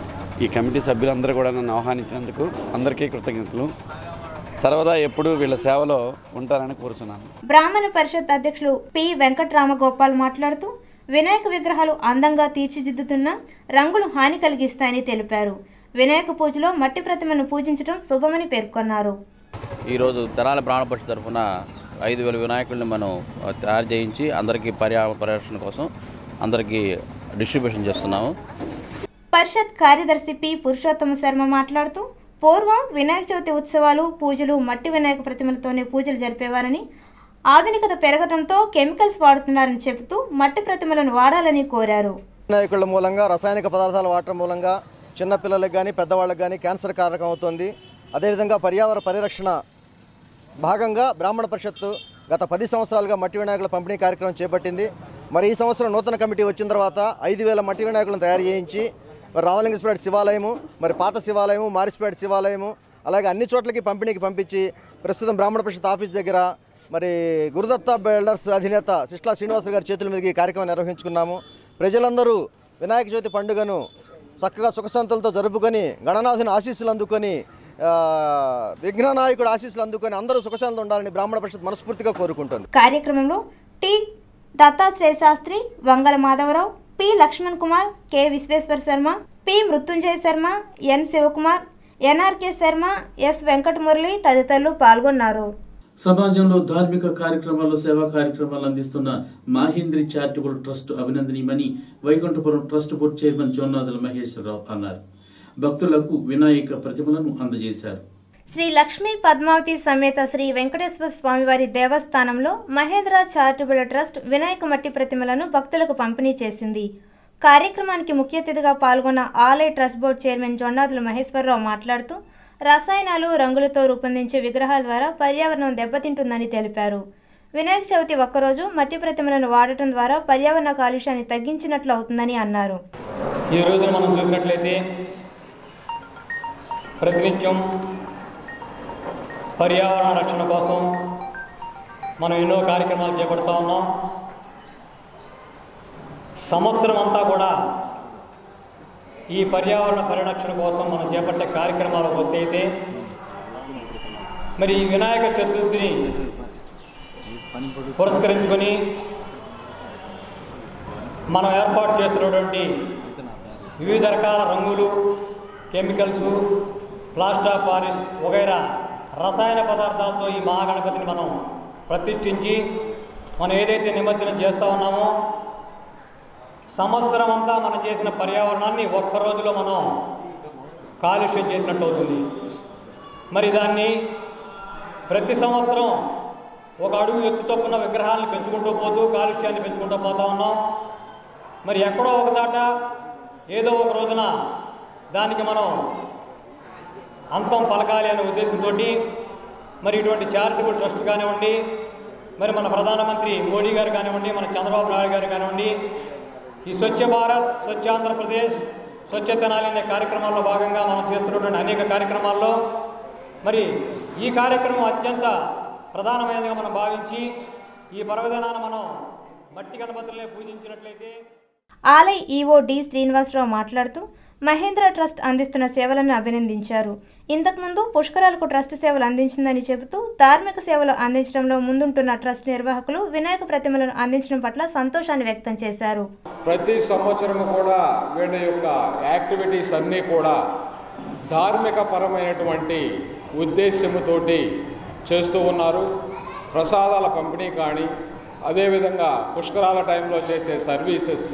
ఈ కమిటీ సభ్యులందరూ కూడా నన్ను ఆహ్వానించినందుకు అందరికీ కృతజ్ఞతలు సర్వదా ఎప్పుడూ వీళ్ళ సేవలో ఉంటారని కోరుచున్నాను బ్రాహ్మణ పరిషత్ అధ్యక్షులు పి వెంకట్రామగోపాల్ మాట్లాడుతూ వినాయక విగ్రహాలు అందంగా తీర్చిదిద్దుతున్న రంగులు హాని కలిగిస్తాయని తెలిపారు వినాయక పూజలో మట్టి ప్రతిమను పూజించడం శుభమని పేర్కొన్నారు ఈరోజు తెనాలి ప్రాణ పరిషత్ తరఫున ఐదు వేల వినాయకుల్ని మనం ఆ, తయారు చేయించి అందరికీ పర్యావరణ పరిరక్షణ కోసం అందరికీ డిస్ట్రిబ్యూషన్ చేస్తున్నాము పరిషత్ కార్యదర్శి పి పురుషోత్తమ శర్మ మాట్లాడుతూ పూర్వం వినాయక చవితి ఉత్సవాలు పూజలు మట్టి వినాయక ప్రతిమలతోనే పూజలు జరిపేవారని ఆధునికత పెరగడంతో కెమికల్స్ వాడుతున్నారని చెబుతూ మట్టి ప్రతిమలను వాడాలని కోరారు వినాయకుల మూలంగా రసాయనిక పదార్థాలు వాడటం మూలంగా చిన్నపిల్లలకు కానీ పెద్దవాళ్ళకి కానీ క్యాన్సర్ కారకం అవుతుంది అదేవిధంగా పర్యావరణ పరిరక్షణ భాగంగా బ్రాహ్మణ పరిషత్తు గత పది సంవత్సరాలుగా మట్టి వినాయకుల పంపిణీ కార్యక్రమం చేపట్టింది మరి ఈ సంవత్సరం నూతన కమిటీ వచ్చిన తర్వాత ఐదు వేల మట్టి వినాయకులను తయారు చేయించి మరి రామలింగేశ్వర శివాలయము మరి పాత శివాలయము మారిస్పేట శివాలయము అలాగే అన్ని చోట్లకి పంపిణీకి పంపించి ప్రస్తుతం బ్రాహ్మణ పరిషత్ ఆఫీస్ దగ్గర మరి గురుదత్త బిల్డర్స్ అధినేత సిస్లా శ్రీనివాస గారి చేతుల మీదుగా ఈ కార్యక్రమం నిర్వహించుకున్నాము ప్రజలందరూ వినాయక చవితి పండుగను చక్కగా సుఖశాంతులతో జరుపుకొని గణనాథుని ఆశీస్సులు అందుకొని ఆ, విఘ్ననాయకుడు ఆశీస్సులు అందుకొని అందరూ సుఖశాంతులు ఉండాలని బ్రాహ్మణ పరిషత్ మనస్ఫూర్తిగా కోరుకుంటుంది కార్యక్రమంలో T Dattatreya Sastri Vangala Madhavarao P Lakshman Kumar K Visweswar Sharma P Mrutyunjaya Sharma N Sivakumar NRK Sharma S Venkatamurali తదితరులు పాల్గొన్నారు సమాజంలో ధార్మిక కార్యక్రమాల్లో సేవా కార్యక్రమాలు అందిస్తున్న మాహేంద్రి చారిటబుల్ ట్రస్ట్ అభినందనీయమని Vaikunthapuram trust board chairman Jonnadula Maheswararao అన్నారు భక్తులకు వినాయక ప్రతిమలను అందజేశారు శ్రీ లక్ష్మీ పద్మావతి సమేత శ్రీ వెంకటేశ్వర స్వామివారి దేవస్థానంలో మహేంద్ర చారిటబుల్ ట్రస్ట్ వినాయక మట్టి ప్రతిమలను భక్తులకు పంపిణీ చేసింది కార్యక్రమానికి ముఖ్య అతిథిగా పాల్గొన్న ఆలయ trust board chairman Jonnadula Maheswararao మాట్లాడుతూ రసాయనాలు రంగులతో రూపొందించే విగ్రహాల ద్వారా పర్యావరణం దెబ్బతింటుందని తెలిపారు వినాయక చవితి ఒక్కరోజు మట్టి ప్రతిమలను వాడటం ద్వారా పర్యావరణ కాలుష్యాన్ని తగ్గించినట్లు అవుతుందని అన్నారు ఈ రోజున మనం చూసినట్లయితే ప్రతినిత్యం పర్యావరణ రక్షణ కోసం మనం ఎన్నో కార్యక్రమాలు చేపడుతూ ఉన్నాం సంవత్సరం అంతా కూడా ఈ పర్యావరణ పరిరక్షణ కోసం మనం చేపట్టే కార్యక్రమాలు ఒక అయితే మరి ఈ వినాయక చతుర్థిని పురస్కరించుకొని మనం ఏర్పాటు చేస్తున్నటువంటి వివిధ రకాల రంగులు కెమికల్స్ ప్లాస్టర్ ఆఫ్ పారిస్ వగైరా రసాయన పదార్థాలతో ఈ మహాగణపతిని మనం ప్రతిష్ఠించి మనం ఏదైతే నిమజ్జనం చేస్తూ ఉన్నామో సంవత్సరం అంతా మనం చేసిన పర్యావరణాన్ని ఒక్క రోజులో మనం కాలుష్యం చేసినట్టు అవుతుంది మరి దాన్ని ప్రతి సంవత్సరం ఒక అడుగు ఎత్తు చొప్పున విగ్రహాలను పెంచుకుంటూ పోతూ కాలుష్యాన్ని పెంచుకుంటూ పోతా ఉన్నాం మరి ఎక్కడో ఒక దాట ఏదో ఒక రోజున దానికి మనం అంతం పలకాలి అనే ఉద్దేశంతో మరి ఇటువంటి చారిటబుల్ ట్రస్ట్ కానివ్వండి మరి మన ప్రధానమంత్రి మోడీ గారు కానివ్వండి మన చంద్రబాబు నాయుడు గారు కానివ్వండి ఈ స్వచ్ఛ భారత్ స్వచ్ఛ ఆంధ్రప్రదేశ్ స్వచ్ఛ తెనాలి అనే కార్యక్రమాల్లో భాగంగా మనం చేస్తున్నటువంటి అనేక కార్యక్రమాల్లో మరి ఈ కార్యక్రమం అత్యంత ప్రధానమైనదిగా మనం భావించి ఈ పర్వదినాన మనం మట్టి గణపతులనే పూజించినట్లయితే ఆలయ ఈవో డి శ్రీనివాసరావు మాట్లాడుతూ మహేంద్ర ట్రస్ట్ అందిస్తున్న సేవలను అభినందించారు ఇంతకుముందు పుష్కరాలకు ట్రస్ట్ సేవలు అందించిందని చెబుతూ ధార్మిక సేవలు అందించడంలో ముందుంటున్న ట్రస్ట్ నిర్వాహకులు వినాయక ప్రతిమలను అందించడం పట్ల సంతోషాన్ని వ్యక్తం చేశారు ప్రతి సంవత్సరం కూడా వీళ్ళ యొక్క యాక్టివిటీస్ అన్నీ కూడా ధార్మిక పరమైనటువంటి ఉద్దేశ్యముతోటి చేస్తూ ఉన్నారు ప్రసాదాల పంపిణీ కానీ అదేవిధంగా పుష్కరాల టైంలో చేసే సర్వీసెస్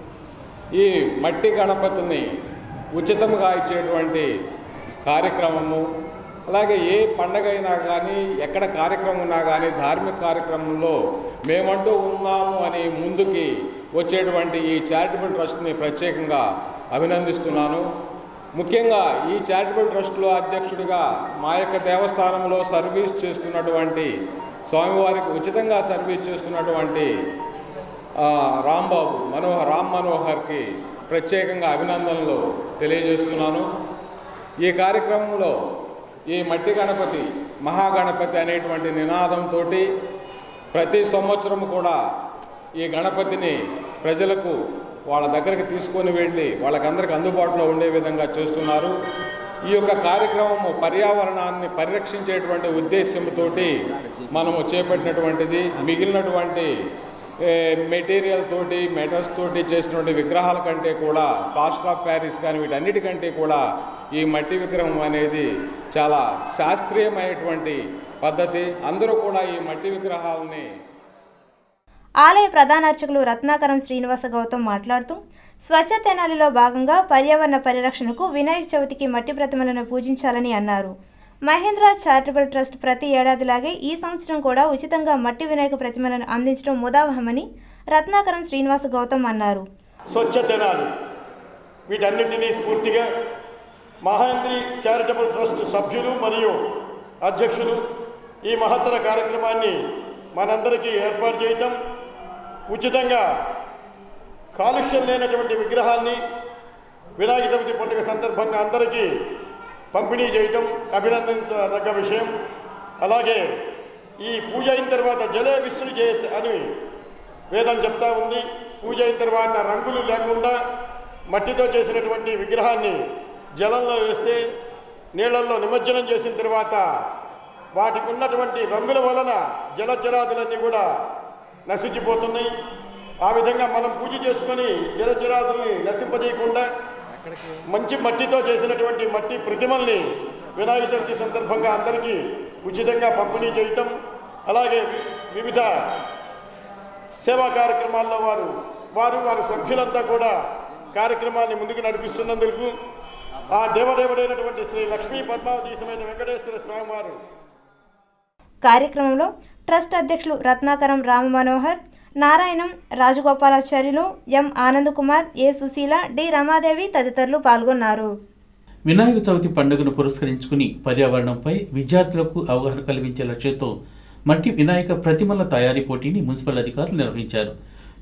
ఈ మట్టి గణపతిని ఉచితంగా ఇచ్చేటువంటి కార్యక్రమము అలాగే ఏ పండగ అయినా కానీ ఎక్కడ కార్యక్రమం ఉన్నా కానీ ధార్మిక కార్యక్రమంలో మేమంటూ ఉన్నాము అని ముందుకి వచ్చేటువంటి ఈ చారిటబుల్ ట్రస్ట్ని ప్రత్యేకంగా అభినందిస్తున్నాను ముఖ్యంగా ఈ చారిటబుల్ ట్రస్ట్లో అధ్యక్షుడిగా మా యొక్క దేవస్థానంలో సర్వీస్ చేస్తున్నటువంటి స్వామివారికి ఉచితంగా సర్వీస్ చేస్తున్నటువంటి ఆ, రాంబాబు మనోహర్ రామ్ మనోహర్కి ప్రత్యేకంగా అభినందనలు తెలియజేస్తున్నాను ఈ కార్యక్రమంలో ఈ మట్టి గణపతి మహాగణపతి అనేటువంటి నినాదంతో ప్రతి సంవత్సరం కూడా ఈ గణపతిని ప్రజలకు వాళ్ళ దగ్గరికి తీసుకొని వెళ్ళి వాళ్ళకందరికి అందుబాటులో ఉండే విధంగా చేస్తున్నారు ఈ యొక్క కార్యక్రమము పర్యావరణాన్ని పరిరక్షించేటువంటి ఉద్దేశంతో మనము చేపట్టినటువంటిది మిగిలినటువంటి ఏ, మెటీరియల్ తోటి మెటల్స్ తోటి చేసినటువంటి విగ్రహాల కంటే కూడా ప్లాస్టర్ ఆఫ్ ప్యారిస్ కానీ వీటన్నిటికంటే కూడా ఈ మట్టి విగ్రహం అనేది చాలా శాస్త్రీయమైనటువంటి పద్ధతి అందరూ కూడా ఈ మట్టి విగ్రహాలని ఆలయ ప్రధాన అర్చకులు రత్నాకరం శ్రీనివాస గౌతమ్ మాట్లాడుతూ స్వచ్ఛ తెనాలిలో భాగంగా పర్యావరణ పరిరక్షణకు వినాయక చవితికి మట్టి ప్రతిమలను పూజించాలని అన్నారు మహేంద్ర చారిటబుల్ ట్రస్ట్ ప్రతి ఏడాదిలాగే ఈ సంవత్సరం కూడా ఉచితంగా మట్టి వినాయక ప్రతిమలను అందించడం ముదావహమని రత్నాకరం శ్రీనివాస గౌతమ్ అన్నారు స్వచ్ఛ తెనాలి వీటన్నిటినీ స్ఫూర్తిగా మహేంద్రి చారిటబుల్ ట్రస్ట్ సభ్యులు మరియు అధ్యక్షులు ఈ మహత్తర కార్యక్రమాన్ని మనందరికీ ఏర్పాటు చేయటం ఉచితంగా కాలుష్యం లేనటువంటి విగ్రహాన్ని వినాయక చవితి పండుగ సందర్భంగా అందరికీ పంపిణీ చేయటం అభినందించదగ్గ విషయం అలాగే ఈ పూజ అయిన తర్వాత జలే విసృజేత్ అని వేదం చెప్తా ఉంది పూజ అయిన తర్వాత రంగులు లేకుండా మట్టితో చేసినటువంటి విగ్రహాన్ని జలంలో వేస్తే నీళ్ళల్లో నిమజ్జనం చేసిన తర్వాత వాటికి ఉన్నటువంటి రంగుల వలన జలచరాదులన్నీ కూడా నశించిపోతున్నాయి ఆ విధంగా మనం పూజ చేసుకొని జలచరాదుల్ని నశింపజేయకుండా మంచి మట్టితో చేసినటువంటి మట్టి ప్రతిమల్ని వినాయక చవితి సందర్భంగా అందరికీ ఉచితంగా పంపిణీ చేయటం అలాగే వి- వివిధ సేవా కార్యక్రమాల్లో వారు వారు వారి సభ్యులంతా కూడా కార్యక్రమాన్ని ముందుకు నడిపిస్తున్నందుకు ఆ దేవదేవుడైనటువంటి శ్రీ లక్ష్మీ పద్మావతి సమేత వెంకటేశ్వర స్వామి వారు కార్యక్రమంలో ట్రస్ట్ అధ్యక్షులు రత్నాకరం Rama Manohar Narayanam Rajagopalacharyulu M Anand Kumar A Susheela D Ramadevi తదితరులు పాల్గొన్నారు వినాయక చవితి పండుగను పురస్కరించుకుని పర్యావరణంపై విద్యార్థులకు అవగాహన కల్పించే లక్ష్యంతో మట్టి వినాయక ప్రతిమల తయారీ పోటీని మున్సిపల్ అధికారులు నిర్వహించారు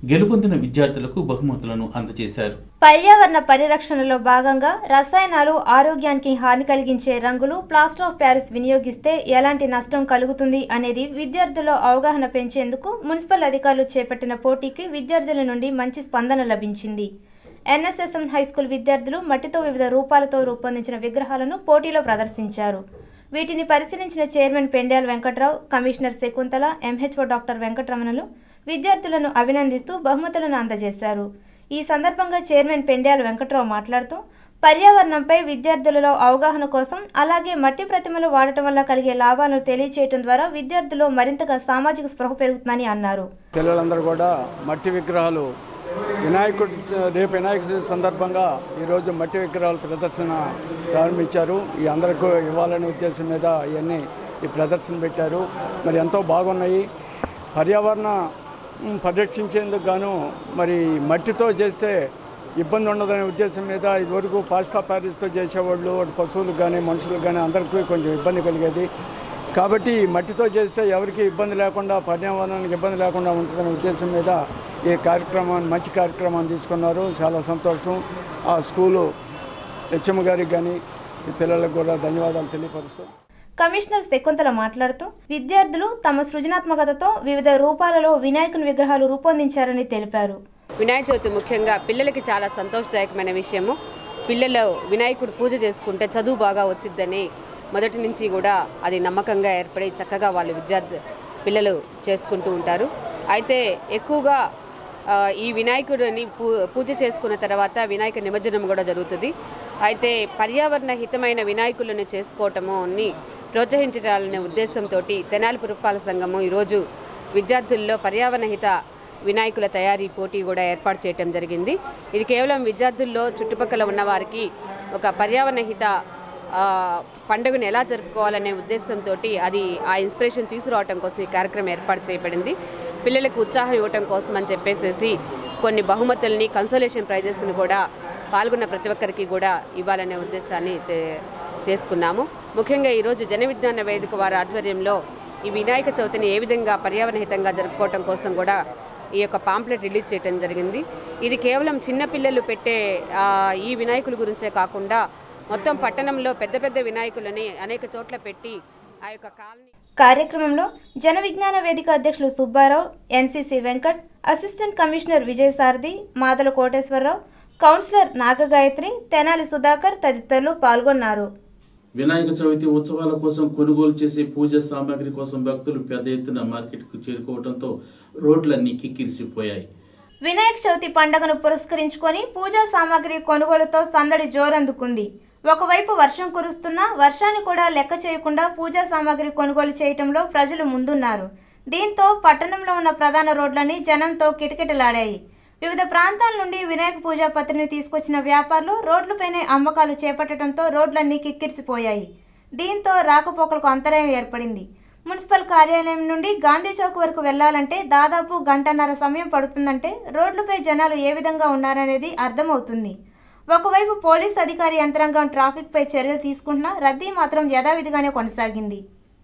గెలుపొందిన విద్యార్థులకు బహుమతులను అందజేశారు పర్యావరణ పరిరక్షణలో భాగంగా రసాయనాలు ఆరోగ్యానికి హాని కలిగించే రంగులు ప్లాస్టర్ ఆఫ్ ప్యారిస్ వినియోగిస్తే ఎలాంటి నష్టం కలుగుతుంది అనేది విద్యార్థుల్లో అవగాహన పెంచేందుకు మున్సిపల్ అధికారులు చేపట్టిన పోటీకి విద్యార్థుల నుండి మంచి స్పందన లభించింది ఎన్ఎస్ఎస్ఎం హైస్కూల్ విద్యార్థులు మట్టితో వివిధ రూపాలతో రూపొందించిన విగ్రహాలను పోటీలో ప్రదర్శించారు వీటిని పరిశీలించిన chairman Pendyala Venkatrao commissioner Shakuntala MHO doctor వెంకటరమణలు విద్యార్థులను అభినందిస్తూ బహుమతులను అందజేశారు ఈ సందర్భంగా చైర్మన్ పెండ్యాల వెంకట్రావు మాట్లాడుతూ పర్యావరణంపై విద్యార్థులలో అవగాహన కోసం అలాగే మట్టి ప్రతిమలు వాడటం వల్ల కలిగే లాభాలను తెలియచేయడం ద్వారా విద్యార్థుల్లో మరింతగా సామాజిక స్పృహ పెరుగుతుందని అన్నారు పిల్లలందరూ కూడా మట్టి విగ్రహాలు వినాయకుడు రేపు వినాయక చవితి సందర్భంగా ఈరోజు మట్టి విగ్రహాల ప్రదర్శన ప్రారంభించారు ఈ అందరికీ ఇవ్వాలనే ఉద్దేశం మీద ఇవన్నీ ఈ ప్రదర్శన పెట్టారు మరి ఎంతో బాగున్నాయి పర్యావరణ ఉమ్, పరిరక్షించేందుకు గాను మరి మట్టితో చేస్తే ఇబ్బంది ఉండదనే ఉద్దేశం మీద ఇదివరకు పాస్తా ప్యారిస్తో చేసేవాళ్ళు అటు పశువులకు కానీ మనుషులకు కానీ అందరికీ కొంచెం ఇబ్బంది కలిగేది కాబట్టి ఈ మట్టితో చేస్తే ఎవరికి ఇబ్బంది లేకుండా పర్యావరణానికి ఇబ్బంది లేకుండా ఉంటుందనే ఉద్దేశం మీద ఈ కార్యక్రమాన్ని మంచి కార్యక్రమాన్ని తీసుకున్నారు చాలా సంతోషం ఆ స్కూలు హెచ్ఎం గారికి కానీ ఈ పిల్లలకు కూడా ధన్యవాదాలు తెలియపరుస్తూ కమిషనర్ శకుంతల మాట్లాడుతూ విద్యార్థులు తమ సృజనాత్మకతతో వివిధ రూపాలలో వినాయకుని విగ్రహాలు రూపొందించారని తెలిపారు వినాయక చవితి ముఖ్యంగా పిల్లలకి చాలా సంతోషదాయకమైన విషయము పిల్లలు వినాయకుడు పూజ చేసుకుంటే చదువు బాగా వచ్చిద్దని మొదటి నుంచి కూడా అది నమ్మకంగా ఏర్పడి చక్కగా వాళ్ళు విద్యార్థి పిల్లలు చేసుకుంటూ ఉంటారు అయితే ఎక్కువగా ఆ, ఈ వినాయకుడిని పూ పూజ చేసుకున్న తర్వాత వినాయక నిమజ్జనం కూడా జరుగుతుంది అయితే పర్యావరణ హితమైన వినాయకులను చేసుకోవటము అని ప్రోత్సహించాలనే ఉద్దేశంతో తెనాలి పురపాలక సంఘము ఈరోజు విద్యార్థుల్లో పర్యావరణ హిత వినాయకుల తయారీ పోటీ కూడా ఏర్పాటు చేయడం జరిగింది ఇది కేవలం విద్యార్థుల్లో చుట్టుపక్కల ఉన్న వారికి ఒక పర్యావరణ హిత ఆ, పండుగను ఎలా జరుపుకోవాలనే ఉద్దేశంతో అది ఆ ఇన్స్పిరేషన్ తీసుకురావడం కోసం ఈ కార్యక్రమం ఏర్పాటు చేయబడింది పిల్లలకు ఉత్సాహం ఇవ్వటం కోసం అని చెప్పేసేసి కొన్ని బహుమతుల్ని కన్సోలేషన్ ప్రైజెస్ని కూడా పాల్గొన్న ప్రతి ఒక్కరికి కూడా ఇవ్వాలనే ఉద్దేశాన్ని తే- తీసుకున్నాము ముఖ్యంగా ఈరోజు జన విజ్ఞాన వేదిక వారి ఆధ్వర్యంలో ఈ వినాయక చవితిని ఏ విధంగా పర్యావరణహితంగా జరుపుకోవటం కోసం కూడా ఈ యొక్క పాంప్లెట్ రిలీజ్ చేయడం జరిగింది ఇది కేవలం చిన్నపిల్లలు పెట్టే ఆ, ఈ వినాయకుల గురించే కాకుండా మొత్తం పట్టణంలో పెద్ద పెద్ద వినాయకులని అనేక చోట్ల పెట్టి ఆ యొక్క కాలనీ కార్యక్రమంలో జన విజ్ఞాన వేదిక అధ్యక్షులు Subbarao NCC Venkat assistant commissioner Vijayasarathi Madala Koteswararao councillor Nagagayatri Tenali Sudhakar తదితరులు పాల్గొన్నారు వినాయక చవితి ఉత్సవాల కోసం కొనుగోలు చేసే పూజ సామాగ్రి కోసం భక్తులు పెద్ద ఎత్తున మార్కెట్కు చేరుకోవడంతో రోడ్లన్నీ కిక్కిరిసిపోయాయి వినాయక చవితి పండుగను పురస్కరించుకొని పూజా సామాగ్రి కొనుగోలుతో సందడి జోరందుకుంది ఒకవైపు వర్షం కురుస్తున్నా వర్షాన్ని కూడా లెక్క చేయకుండా పూజా సామాగ్రి కొనుగోలు చేయటంలో ప్రజలు ముందున్నారు దీంతో పట్టణంలో ఉన్న ప్రధాన రోడ్లన్నీ జనంతో కిటకిటలాడాయి వివిధ ప్రాంతాల నుండి వినాయక పూజా పత్రిని తీసుకొచ్చిన వ్యాపారులు రోడ్లపైనే అమ్మకాలు చేపట్టడంతో రోడ్లన్నీ కిక్కిరిసిపోయాయి దీంతో రాకపోకలకు అంతరాయం ఏర్పడింది మున్సిపల్ కార్యాలయం నుండి గాంధీ చౌక్ వరకు వెళ్లాలంటే దాదాపు గంటన్నర సమయం పడుతుందంటే రోడ్లపై జనాలు ఏ విధంగా ఉన్నారనేది అర్థమవుతుంది ఒకవైపు పోలీస్ అధికారి యంత్రాంగం ట్రాఫిక్పై చర్యలు తీసుకుంటున్నా రద్దీ మాత్రం యథావిధిగానే కొనసాగింది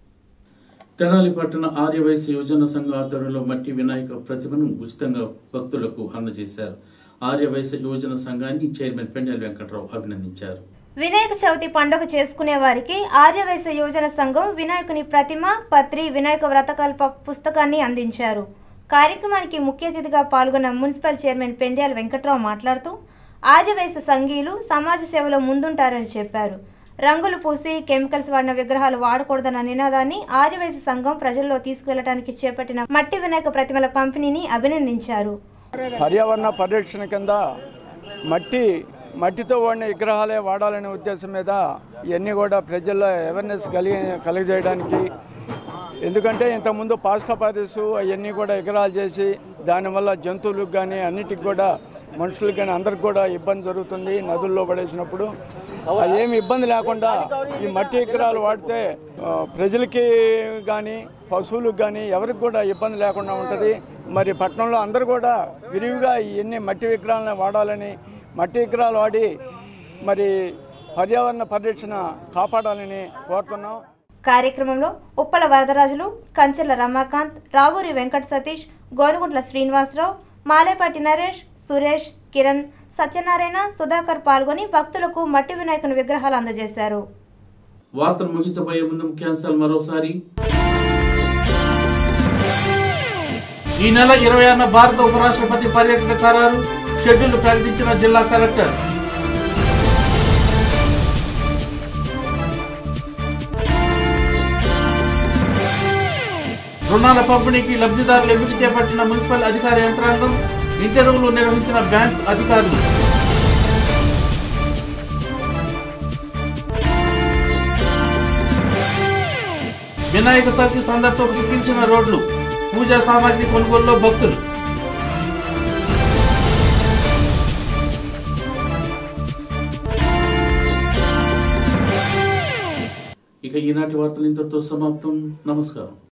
తెనాలి పట్టణ ఆర్యవైశ్య యువజన సంఘ ఆధ్వర్యంలో మట్టి వినాయక ప్రతిమను ఉచితంగా భక్తులకు అందజేశారు ఆర్యవైశ్య యువజన సంఘాన్ని చైర్మన్ పెండెల వెంకట్రావు అభినందించారు వినాయక చవితి పండుగ చేసుకునే వారికి ఆర్యవైశ్య యోజన సంఘం వినాయకుని ప్రతిమ పత్రి వినాయక వ్రతకల్ప పుస్తకాన్ని అందించారు కార్యక్రమానికి ముఖ్య అతిథిగా పాల్గొన్న మున్సిపల్ చైర్మన్ పెండ్యాల వెంకట్రావు మాట్లాడుతూ ఆర్యవైశ్య సంఘీయులు సమాజ సేవలో ముందుంటారని చెప్పారు రంగులు పూసి కెమికల్స్ వాడిన విగ్రహాలు వాడకూడదన్న నినాదాన్ని ఆర్యవైశ్య సంఘం ప్రజల్లో తీసుకువెళ్లడానికి చేపట్టిన మట్టి వినాయక ప్రతిమల పంపిణీని అభినందించారు పర్యావరణ పరిరక్షణ కింద మట్టి మట్టితో వాడిన విగ్రహాలే వాడాలనే ఉద్దేశం మీద ఇవన్నీ కూడా ప్రజల్లో అవేర్నెస్ కలిగి కలుగజేయడానికి ఎందుకంటే ఇంతకుముందు పాస్తా పారిస్ అవన్నీ కూడా విగ్రహాలు చేసి దానివల్ల జంతువులకు కానీ అన్నిటికి కూడా మనుషులకు కానీ అందరికి కూడా ఇబ్బంది జరుగుతుంది నదుల్లో పడేసినప్పుడు అది ఏమి ఇబ్బంది లేకుండా ఈ మట్టి విగ్రహాలు వాడితే ఆ, ప్రజలకి కానీ పశువులకు కానీ ఎవరికి కూడా ఇబ్బంది లేకుండా ఉంటుంది మరి పట్టణంలో అందరూ కూడా విరివిగా ఇవన్నీ మట్టి విగ్రహాలను వాడాలని మట్టి విగ్రహాలు వాడి మరి పర్యావరణ పరిరక్షణ కాపాడాలని కోరుతున్నాం కార్యక్రమంలో ఉప్పల వరదరాజులు కంచెల రమాకాంత్ రావూరి వెంకట సతీష్ గోనుగుంట్ల శ్రీనివాసరావు మాలేపాటి నరేష్ సురేష్ కిరణ్ సత్యనారాయణ సుధాకర్ పాల్గొని భక్తులకు మట్టి వినాయకుని విగ్రహాలు అందజేశారు వార్తలు ముగించబోయే ముందు ముఖ్యాంశాలు మరోసారి ఈ నెల ఇరవై ఆరున భారత ఉపరాష్ట్రపతి పర్యటన ఖరారు షెడ్యూల్ ప్రకటించిన జిల్లా కలెక్టర్ రుణాల పంపిణీకి లబ్ధిదారులు ఎంపిక చేపట్టిన మున్సిపల్ అధికార యంత్రాంగం ఇంటర్వ్యూలు నిర్వహించిన బ్యాంక్ అధికారులు వినాయక చవితి సందర్భంతో కిక్కించిన రోడ్లు పూజా సామాగ్రి కొనుగోలులో భక్తులు ఇక ఈనాటి వార్తలు ఇంతటితో సమాప్తం నమస్కారం